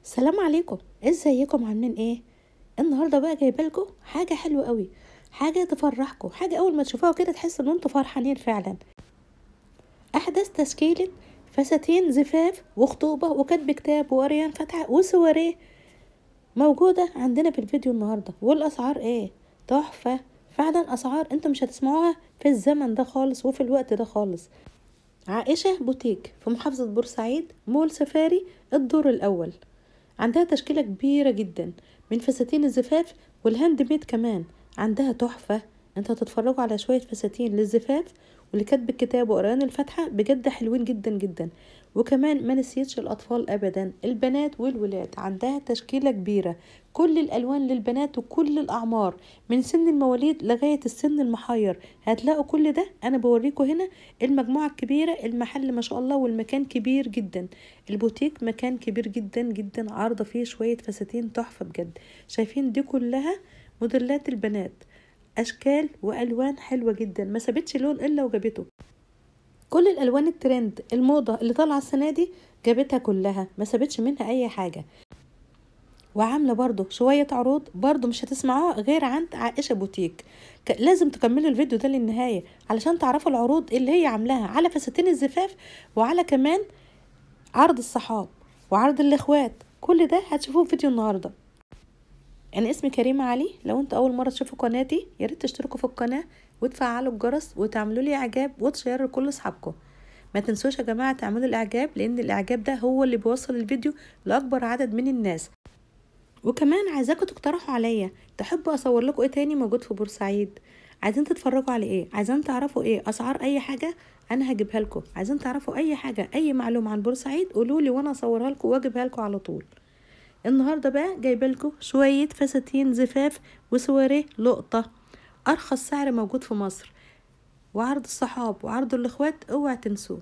السلام عليكم ازيكم عاملين ايه النهارده بقى جايبه لكم حاجه حلوه قوي حاجه تفرحكم حاجه اول ما تشوفوها كده تحسوا ان انتوا فرحانين فعلا احدث تشكيله فساتين زفاف وخطوبه وكتب كتاب وقريان فتحه وسواريه موجوده عندنا في الفيديو النهارده والاسعار ايه تحفه فعلا اسعار انتوا مش هتسمعوها في الزمن ده خالص وفي الوقت ده خالص عائشة بوتيك في محافظة بورسعيد مول سفاري الدور الأول عندها تشكيلة كبيرة جدا من فساتين الزفاف والهاند ميد كمان عندها تحفة انتوا هتتفرجوا على شوية فساتين للزفاف ولكتب الكتاب وقرآن الفاتحة بجد حلوين جدا جدا وكمان ما نسيتش الأطفال أبدا البنات والولاد عندها تشكيلة كبيرة كل الألوان للبنات وكل الأعمار من سن المواليد لغاية السن المحير هتلاقوا كل ده أنا بوريكم هنا المجموعة الكبيرة المحل ما شاء الله والمكان كبير جدا البوتيك مكان كبير جدا جدا عارضة فيه شوية فساتين تحفة بجد شايفين دي كلها موديلات البنات اشكال والوان حلوه جدا ما سابتش لون الا وجابته كل الالوان الترند الموضه اللي طالعه السنه دي جابتها كلها ما سابتش منها اي حاجه وعامله برضو شويه عروض برضو مش هتسمعوها غير عند عائشه بوتيك لازم تكملوا الفيديو ده للنهايه علشان تعرفوا العروض اللي هي عاملاها على فساتين الزفاف وعلى كمان عرض الصحاب وعرض الاخوات كل ده هتشوفوه في فيديو النهارده انا اسمي كريمه علي لو انتوا اول مره تشوفوا قناتي يا ريت تشتركوا في القناه وتفعلوا الجرس وتعملوا لي اعجاب وتشيروا لكل اصحابكم ما تنسوش يا جماعه تعملوا الاعجاب لان الاعجاب ده هو اللي بيوصل الفيديو لاكبر عدد من الناس وكمان عايزاكم تقترحوا عليا تحبوا اصور لكم ايه تاني موجود في بورسعيد عايزين تتفرجوا على ايه عايزين تعرفوا ايه اسعار اي حاجه انا هجيبها لكم عايزين تعرفوا اي حاجه اي معلومه عن بورسعيد قولوا لي وانا اصورها لكم واجيبها لكم على طول النهاردة بقى جايبالكوا شوية فساتين زفاف وسواريه لقطة أرخص سعر موجود في مصر وعرض الصحاب وعرض الإخوات اوعى تنسوه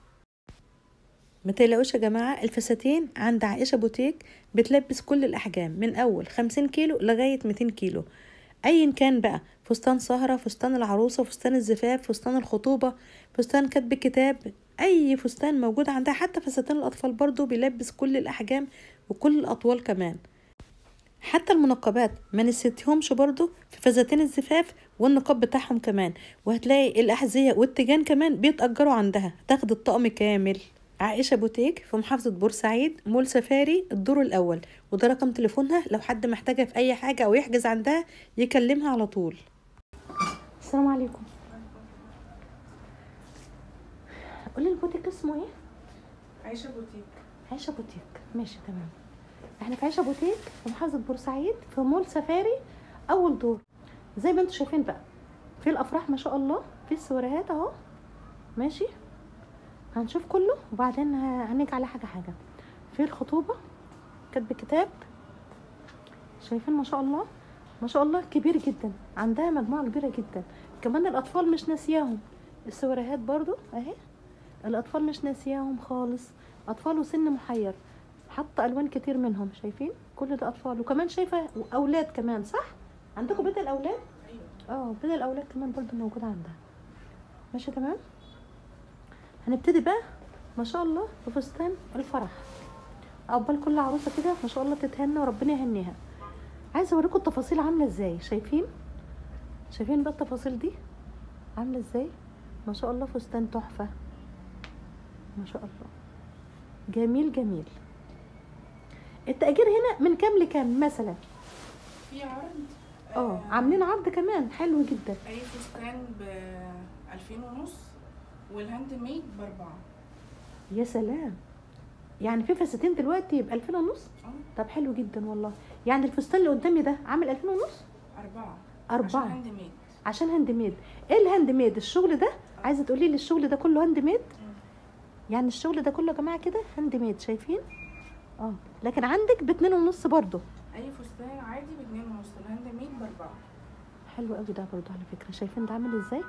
ما تقلقوش يا جماعة الفساتين عند عائشة بوتيك بتلبس كل الأحجام من أول خمسين كيلو لغاية ميتين كيلو أيا كان بقى فستان سهرة فستان العروسة فستان الزفاف فستان الخطوبة فستان كتب الكتاب أي فستان موجود عندها حتى فساتين الأطفال برضو بيلبس كل الأحجام وكل الأطوال كمان حتى المنقبات ما نسيتهمش برضو في فساتين الزفاف والنقاب بتاعهم كمان وهتلاقي الأحذية والتيجان كمان بيتأجروا عندها تاخد الطقم كامل عائشة بوتيك في محافظة بورسعيد مول سفاري الدور الأول وده رقم تليفونها لو حد محتاجها في أي حاجة أو يحجز عندها يكلمها على طول السلام عليكم قولي البوتيك اسمه ايه؟ عايشة بوتيك عيشة بوتيك ماشي تمام احنا في عيشة بوتيك في محافظة بورسعيد في مول سفاري أول دور زي ما انتم شايفين بقى في الأفراح ما شاء الله في السواريهات اهو ماشي هنشوف كله وبعدين هنيجي على حاجة حاجة في الخطوبة كاتب كتاب شايفين ما شاء الله ما شاء الله كبير جدا عندها مجموعة كبيرة جدا كمان الأطفال مش ناسياهم السواريهات برضو اهي الأطفال مش ناسياهم خالص اطفال وسن محير حاطه الوان كتير منهم شايفين كل ده اطفال وكمان شايفه اولاد كمان صح عندكم بدل اولاد اه بدل الاولاد كمان برضو موجود عندها ماشي تمام هنبتدي بقى ما شاء الله بفستان الفرح عقبال كل عروسه كده ما شاء الله تتهنى وربنا يهنيها عايزه اوريكم التفاصيل عامله ازاي شايفين شايفين بقى التفاصيل دي عامله ازاي ما شاء الله فستان تحفه ما شاء الله جميل جميل التأجير هنا من كام لكام مثلا في عرض اه عاملين عرض كمان حلو جدا اي فستان ب 2000 ونص والهاند ميد باربعة يا سلام يعني في فساتين دلوقتي ب 2000 ونص اه طب حلو جدا والله يعني الفستان اللي قدامي ده عامل 2000 ونص أربعة أربعة. عشان هاند ميد عشان هاند ميد ايه الهاند ميد الشغل ده عايزه تقولي لي الشغل ده كله هاند ميد يعني الشغل ده كله يا جماعه كده هاند ميد شايفين اه لكن عندك باتنين ونص برضو اي فستان عادي باتنين ونص الهاند ميد باربعة حلو قوي ده برضو على فكره شايفين ده عامل ازاي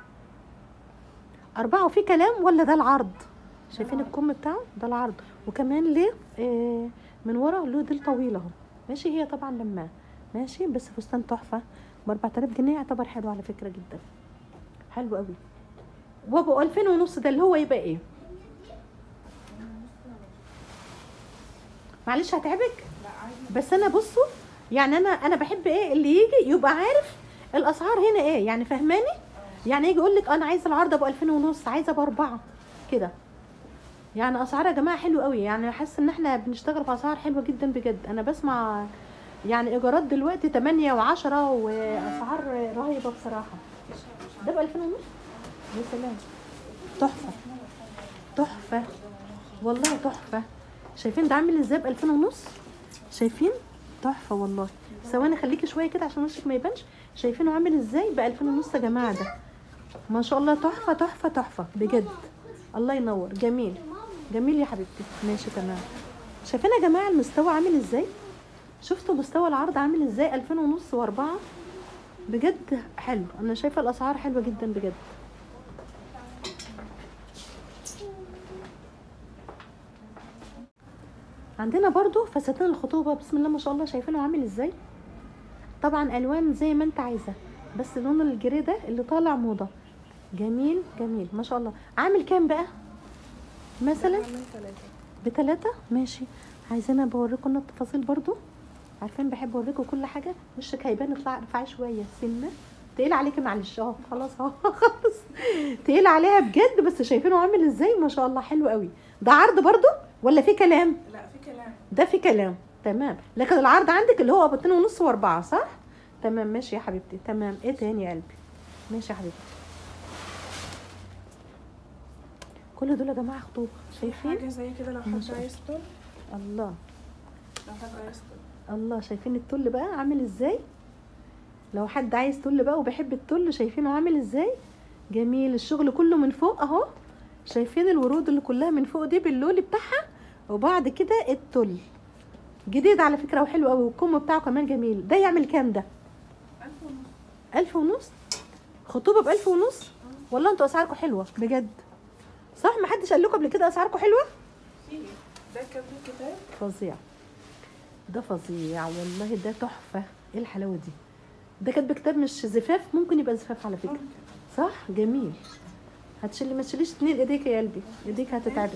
أربعة وفي كلام ولا ده العرض شايفين العرض. الكم بتاعه ده العرض وكمان ليه آه من ورا له ديل طويل اهو ماشي هي طبعا لما ماشي بس فستان تحفه ب 4000 جنيه يعتبر حلو على فكره جدا حلو قوي وابو 2000 ونص ده اللي هو يبقى ايه معلش هتعبك لا عادي بس انا بصوا يعني انا انا بحب ايه اللي يجي يبقى عارف الاسعار هنا ايه يعني فهماني يعني يجي يقول لك انا عايز العرض ابو 2000 ونص عايزه باربعه كده يعني اسعار يا جماعه حلوه قوي يعني حاسه ان احنا بنشتغل في اسعار حلوه جدا بجد انا بسمع يعني ايجارات دلوقتي 8 و10 واسعار رهيبه بصراحه ده ب 2000 ونص يا سلام تحفه تحفه والله تحفه شايفين ده عامل ازاي ب 2000 ونص شايفين تحفه والله ثواني خليكي شويه كده عشان وشك ما يبانش شايفينه عامل ازاي ب 2000 ونص يا جماعه ده ما شاء الله تحفه تحفه تحفه بجد الله ينور جميل جميل يا حبيبتي ماشي تمام شايفين يا جماعه المستوى عامل ازاي شفتوا مستوى العرض عامل ازاي 2000 ونص واربعة بجد حلو انا شايفه الاسعار حلوه جدا بجد عندنا برضو فساتين الخطوبه بسم الله ما شاء الله شايفينه عامل ازاي طبعا الوان زي ما انت عايزه بس لون الجري ده اللي طالع موضه جميل جميل ما شاء الله عامل كام بقى مثلا عامل ثلاثة بتلاتة ماشي عايزانا بوريكم انا التفاصيل برضو عارفين بحب اوريكم كل حاجه وشك هيبان اطلع ارفعي شويه سنه تقيل عليكي معلش اه خلاص اهو خلاص تقيل عليها بجد بس شايفينه عامل ازاي ما شاء الله حلو قوي ده عرض برضو ولا في كلام لا في كلام ده في كلام تمام لكن العرض عندك اللي هو باتنين ونص واربعة صح تمام ماشي يا حبيبتي تمام ايه تاني يا قلبي ماشي يا حبيبتي كل دول يا جماعه خطوبه شايفين حاجة زي كده لو ما حد شاء عايز طول الله لو حد عايز طول الله شايفين التل بقى عامل ازاي لو حد عايز تل بقى وبيحب التل شايفينه عامل ازاي جميل الشغل كله من فوق اهو شايفين الورود اللي كلها من فوق دي باللولي بتاعها وبعد كده التل جديد على فكره وحلو قوي والكم بتاعه كمان جميل ده يعمل كام ده ألف ونص ألف ونص خطوبه بألف ونص والله انتوا اسعاركم حلوه بجد صح ما حدش قال لكم قبل كده اسعاركم حلوه في ده كان في كتاب فظيع ده فظيع والله ده تحفه ايه الحلاوه دي ده كاتب كتاب مش زفاف ممكن يبقى زفاف على فكره ممكن صح جميل هتشيلي ما تشيليش اتنين ايديك يا قلبي ايديك هتتعبك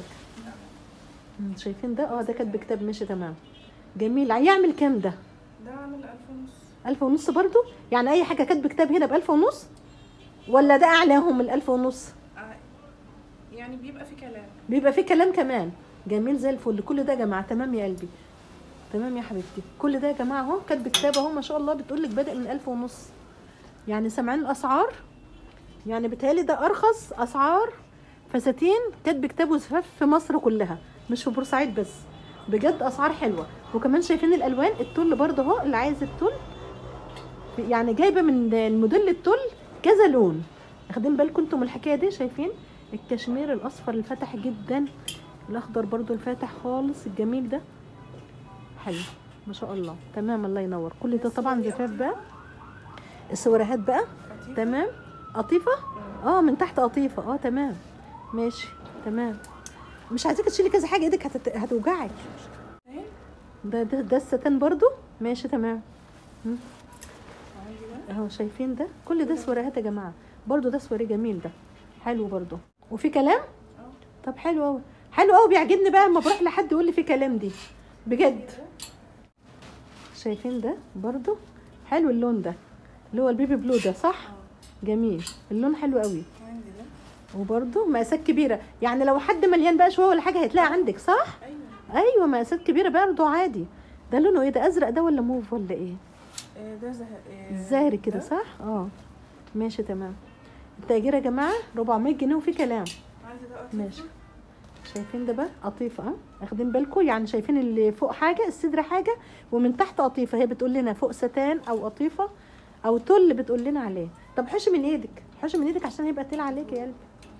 مم، شايفين ده اه ده كاتب كتاب ماشي تمام جميل هيعمل كام ده ده عامل ألف ونص ألف ونص برضو يعني اي حاجه كاتب كتاب هنا بألف ونص ولا ده اعلاهم من الألف ونص آه، يعني بيبقى في كلام بيبقى فيه كلام كمان جميل زي الفل كل ده يا جماعه تمام يا قلبي تمام يا حبيبتي كل ده يا جماعه اهو كاتب كتاب اهو ما شاء الله بتقول لك بادئ من ألف ونص يعني سامعين الاسعار يعني بتهيألي ده ارخص اسعار فساتين كاتب كتاب وزفاف في مصر كلها مش في بورسعيد بس بجد اسعار حلوه وكمان شايفين الالوان التل برضه اهو اللي عايز التل يعني جايبه من الموديل التل كذا لون واخدين بالكم انتم من الحكايه دي شايفين الكشمير الاصفر الفاتح جدا الاخضر برضو الفاتح خالص الجميل ده حلو ما شاء الله تمام الله ينور كل ده طبعا زفاف بقى السواريهات بقى لطيف. تمام قطيفه اه من تحت قطيفه اه تمام ماشي تمام مش عايزاك تشيلي كذا حاجه ايدك هتت... هتوجعك اهي ده ده ده الستان برضو ماشي تمام مم. وعندي ده اهو شايفين ده كل ده سواريهات يا جماعه برضو ده سواري جميل ده حلو برضو وفي كلام اه طب حلو قوي حلو قوي بيعجبني بقى اما بروح لحد يقول لي في كلام دي بجد شايفين ده برضو حلو اللون ده اللي هو البيبي بلو ده صح اه جميل اللون حلو قوي عندي ده وبرضو مقاسات كبيره يعني لو حد مليان بقى شويه ولا حاجه هتلاقي عندك صح ايوه ايوه مقاسات كبيره برضو عادي ده لونه ايه ده ازرق ده ولا موف ولا ايه آه، ده زه... آه، زهري كده ده. صح اه ماشي تمام التأجير يا جماعه 400 جنيه وفي كلام عندي ده قطيفة. ماشي. شايفين ده بقى قطيفه اه واخدين بالكم يعني شايفين اللي فوق حاجه الصدر حاجه ومن تحت قطيفه هي بتقول لنا فوق ستان او قطيفه او تل بتقول لنا عليه طب حش من ايدك حش من ايدك عشان يبقى تقيل عليك يا قلبي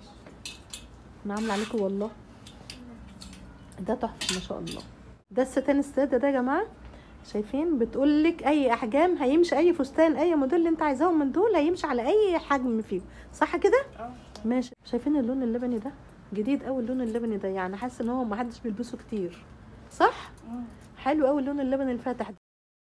انا عامله عليكم والله ده تحفه ما شاء الله ده الستان الساده ده يا جماعه شايفين بتقول لك اي احجام هيمشي اي فستان اي موديل اللي انت عايزاهم من دول هيمشي على اي حجم فيهم صح كده اه ماشي شايفين اللون اللبني ده جديد قوي اللون اللبني ده يعني حاسه ان هو ما حدش بيلبسه كتير صح مم. حلو قوي اللون اللبني الفاتح ده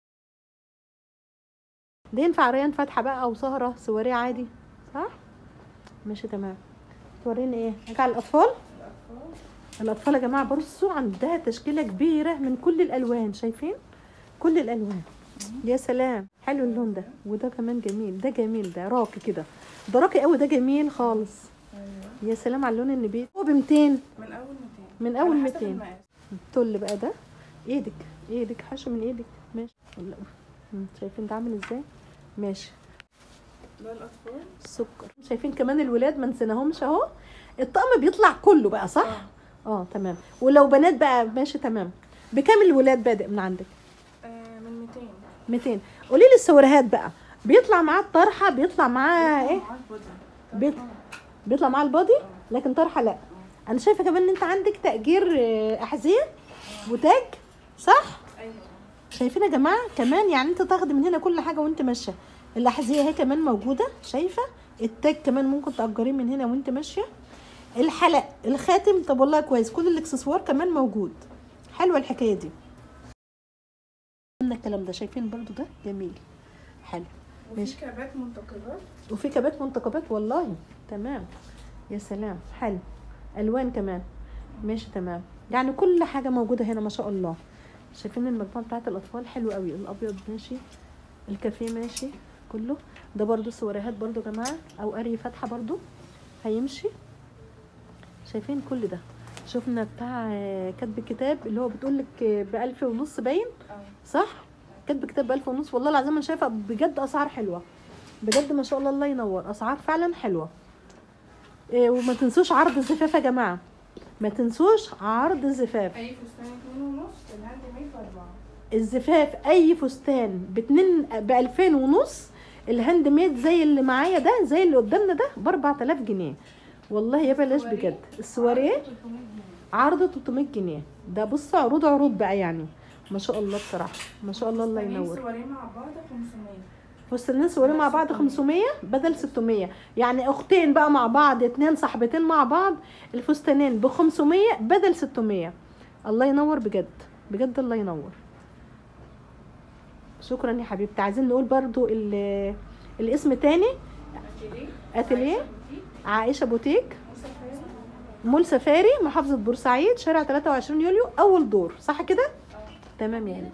ده ينفع ريان فاتحه بقى او سهره سواريه عادي صح ماشي تمام توريني ايه حاجه على الاطفال الاطفال الاطفال يا جماعه بصوا عندها تشكيله كبيره من كل الالوان شايفين كل الالوان يا سلام حلو اللون ده وده كمان جميل ده جميل ده راقي كده ده راقي قوي ده جميل خالص ايوه يا سلام على اللون النبيت هو ب 200 من اول 200 من أول على حسب 200. المقاس. التل بقى ده ايدك ايدك حشو من ايدك ماشي ولا مم، شايفين ده عامل ازاي ماشي ده الاطفال السكر شايفين كمان الولاد ما نسيناهمش اهو الطقم بيطلع كله بقى صح اه اه تمام ولو بنات بقى ماشي تمام بكام الولاد بادئ من عندك آه، من 200 200 قولي لي السوريهات بقى بيطلع معاه الطرحه بيطلع معاه ايه مع البودي. بيت- بيطلع معاه البادي لكن طرحه لا انا شايفه كمان ان انت عندك تاجير آه، احذيه وتاج صح ايوه شايفين يا جماعه كمان يعني انت تاخدي من هنا كل حاجه وانت ماشيه الاحذيه اهي كمان موجوده شايفه التاج كمان ممكن تاجريه من هنا وانت ماشيه الحلق الخاتم طب والله كويس كل الاكسسوار كمان موجود حلوه الحكايه دي قلنا الكلام ده شايفين برضو ده جميل حلو وفي ماشي. كابات منتقبات وفي كبات منتقبات والله تمام يا سلام حلو الوان كمان ماشي تمام يعني كل حاجه موجوده هنا ما شاء الله شايفين المجموعه بتاعت الاطفال حلو قوي الابيض ماشي الكافيه ماشي كله ده برضو سواريهات برضو يا جماعه او قري فاتحه برضو هيمشي شايفين كل ده شفنا بتاع آه، كاتب كتاب اللي هو بتقول لك بألف ونص باين اه صح كاتب كتاب بألف ونص والله العظيم انا شايفه بجد اسعار حلوه بجد ما شاء الله الله ينور اسعار فعلا حلوه إيه وما تنسوش عرض الزفاف يا جماعه ما تنسوش عرض الزفاف اي فستان 2 ونص الهاند ميد باربعه الزفاف اي فستان باتنين ب 2000 ونص الهاند ميد زي اللي معايا ده زي اللي قدامنا ده ب 4000 جنيه والله يا بلاش بجد السواريه عرض 300 جنيه. عرض 300 جنيه ده بص عروض عروض بقى يعني ما شاء الله بصراحه ما شاء الله الله فستانين ينور سواريه مع بعض 500 فستانين سواري مع بعض 500 بدل 600 يعني اختين بقى مع بعض اتنين صاحبتين مع بعض الفستانين ب 500 بدل 600 الله ينور بجد بجد الله ينور شكرا يا حبيبتي عايزين نقول برضو ال- الاسم تاني اتيليه اتيليه عايشة بوتيك، عائشه بوتيك مسافرة. مول سفاري محافظه بورسعيد شارع 23 يوليو اول دور صح كده اه تمام يعني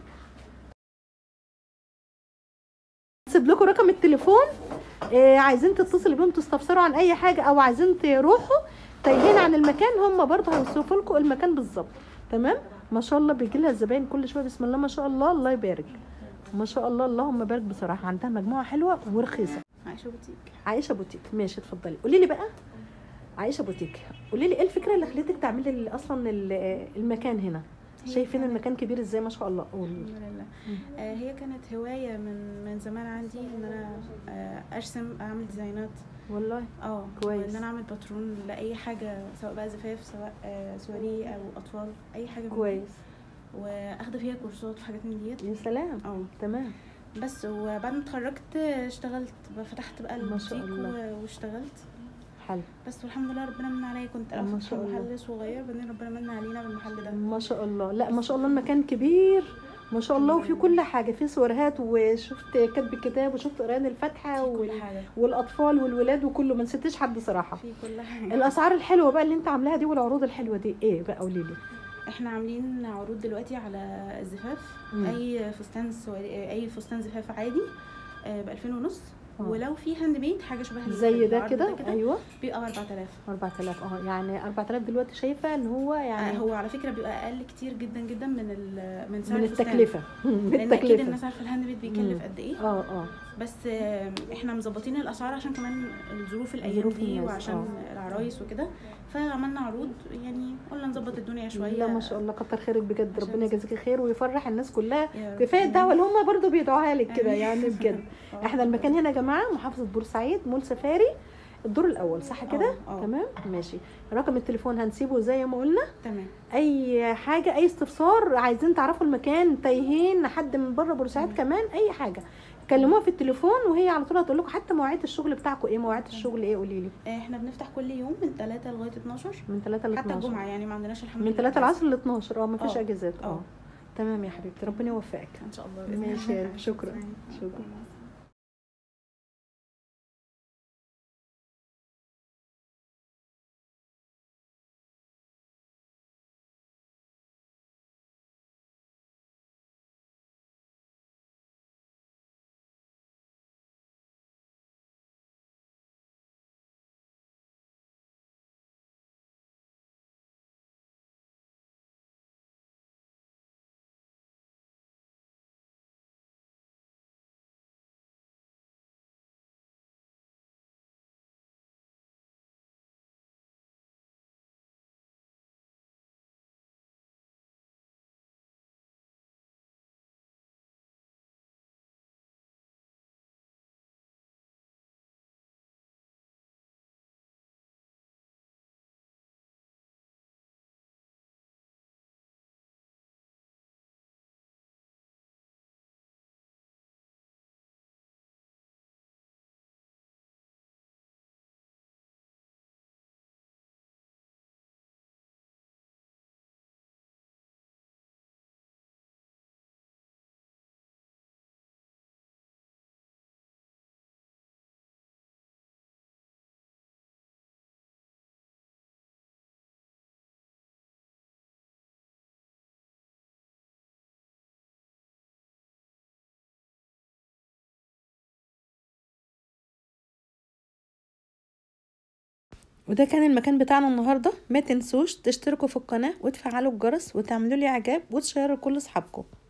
هسيب لكم رقم التليفون آه عايزين تتصلوا بيهم تستفسروا عن اي حاجه او عايزين تروحوا تايهين عن المكان هم برضه هيوصفوا لكم المكان بالظبط تمام ما شاء الله بيجي لها الزباين كل شويه بسم الله ما شاء الله الله يبارك ما شاء الله اللهم بارك بصراحه عندها مجموعه حلوه ورخيصه عايشه بوتيك عائشه بوتيك ماشي اتفضلي قولي لي بقى عائشه بوتيك قولي لي ايه الفكره اللي خلتك تعملي ال- اصلا ال- المكان هنا هي شايفين كانت- المكان كبير ازاي ما شاء الله قولي الحمد لله آه هي كانت هوايه من من زمان عندي ان انا آه ارسم اعمل ديزاينات والله اه كويس. ان انا اعمل باترون لاي حاجه سواء بقى زفاف سواء آه سواريه او اطفال اي حاجه من دي. كويس واخده فيها كورسات وحاجات من ديت يا سلام اه تمام بس وبعد ما اتخرجت اشتغلت بقى فتحت بقى ما شاء البوتيك الله. و- واشتغلت حلو بس والحمد لله ربنا من عليا كنت ما انا شاء فاتحه الله. محل صغير بعدين ربنا من علينا بالمحل ده ما شاء الله لا ما شاء الله المكان كبير ما شاء الله وفي كل حاجه في سواريهات وشفت كتب الكتاب وشفت قران الفاتحه في كل وال... حاجه والاطفال والولاد وكله ما نسيتش حد صراحه في كل حاجه الاسعار الحلوه بقى اللي انت عاملاها دي والعروض الحلوه دي ايه بقى قولي لي احنا عاملين عروض دلوقتي على الزفاف مم. اي فستان سواري اي فستان زفاف عادي ب 2000 ونص آه. ولو في هاند ميد حاجه شبه زي ده العرض كده ايوه بيبقى 4000 4000 اه يعني 4000 دلوقتي شايفه ان هو آه يعني هو على فكره بيبقى اقل كتير جدا جدا من ال- من سعر من الفستان. التكلفه من لان اكيد التكلفه الناس عارفه الهاند ميد بيكلف مم. قد ايه اه اه بس آه، احنا مظبطين الاسعار عشان كمان الظروف الايام ظروف دي الناس، وعشان آه. العرايس وكده فعملنا عروض يعني قلنا نظبط الدنيا شويه لا ما شاء الله كتر خيرك بجد عشان- ربنا يجازيكي خير ويفرح الناس كلها يا رب. كفايه الدعوه اللي هم برضو بيدعوها لك كده آمين. يعني بجد آه. احنا المكان هنا يا جماعه محافظه بورسعيد مول سفاري الدور الاول صح كده آه، آه. تمام ماشي رقم التليفون هنسيبه زي ما قلنا تمام اي حاجه اي استفسار عايزين تعرفوا المكان تايهين حد من بره بورسعيد كمان اي حاجه كلموها في التليفون وهي على طول هتقول لكم حتى مواعيد الشغل بتاعكم ايه مواعيد الشغل ايه قولي لي آه، احنا بنفتح كل يوم من 3 لغايه 12 من 3 ل حتى 12 الجمعه يعني ما عندناش الحمد من لله 3 أجازة. العصر ل 12 اه مفيش آه. اجازات اه آه. تمام يا حبيبتي ربنا يوفقك ان شاء الله بإذن ماشي يا الله. قلبي، شكرا شكرا شكرا وده كان المكان بتاعنا النهارده ما تنسوش تشتركوا في القناه وتفعلوا الجرس وتعملوا لي اعجاب وتشيروا لكل اصحابكم